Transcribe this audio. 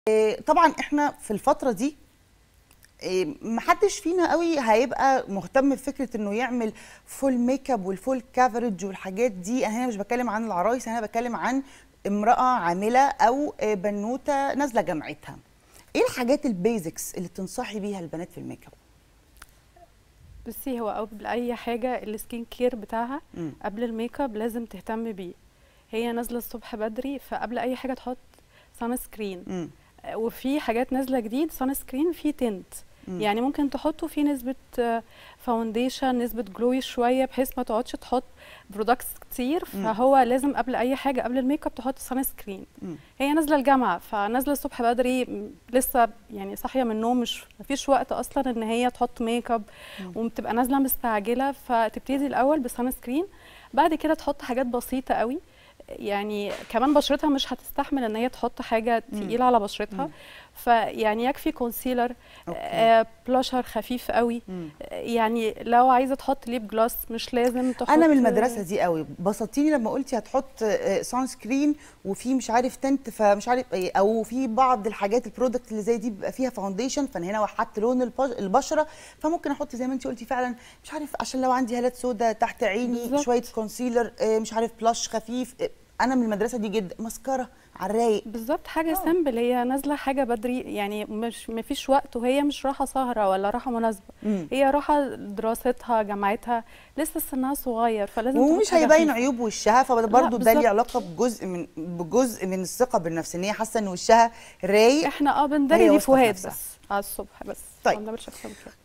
إيه، طبعا احنا في الفتره دي إيه، محدش فينا قوي هيبقى مهتم بفكره انه يعمل فول ميك اب والفول كافرج والحاجات دي انا هنا مش بتكلم عن العرايس انا بتكلم عن امراه عامله او آه، بنوته نازله جامعتها ايه الحاجات البيزكس اللي تنصحي بيها البنات في الميك اب بصي هو قبل اي حاجه السكين كير بتاعها مم. قبل الميك اب لازم تهتم بيه هي نازله الصبح بدري فقبل اي حاجه تحط سان سكرين مم. وفي حاجات نازله جديد سان سكرين فيه تنت مم. يعني ممكن تحطه فيه نسبه فاونديشن نسبه جلوي شويه بحيث ما تقعدش تحط برودكتس كتير مم. فهو لازم قبل اي حاجه قبل الميك اب تحط سان سكرين مم. هي نازله الجامعه فنازله الصبح بدري م- لسه يعني صاحيه من النوم مش مفيش وقت اصلا ان هي تحط ميك اب وبتبقى نازله مستعجله فتبتدي الاول بسان سكرين بعد كده تحط حاجات بسيطه قوي يعني كمان بشرتها مش هتستحمل ان هي تحط حاجه مم. تقيله على بشرتها مم. فيعني يكفي كونسيلر أوكي. آه بلاشر خفيف قوي مم. آه، يعني لو عايزه تحط ليب جلوس مش لازم تحط انا من المدرسه دي قوي بسطتيني لما قلتي هتحط سان سكرين وفي مش عارف تنت فمش عارف ايه او في بعض الحاجات البرودكت اللي زي دي بيبقى فيها فاونديشن فانا هنا وحدت لون البش- البشره فممكن احط زي ما انت قلتي فعلا مش عارف عشان لو عندي هالات سودا تحت عيني بالظبط. شويه كونسيلر آه، مش عارف بلاش خفيف آه، انا من المدرسه دي جدا مسكره على الرايق بالظبط حاجه آه. سامبل هي نازله حاجه بدري يعني مش مفيش وقت وهي مش رايحه سهره ولا رايحه مناسبه مم. هي رايحه دراستها جامعتها لسه سنها صغير فلازم تاخد ومش حاجة هيبين خفيفة. عيوب وشها فده برضه ده ليه بالظبط. علاقه بجزء من بجزء من الثقه بالنفس ان هي حاسه ان وشها رايق احنا اه هي بندري واثقة في فوهات نفسها. بس على الصبح بس طيب. ما بنعملش اكتر من كده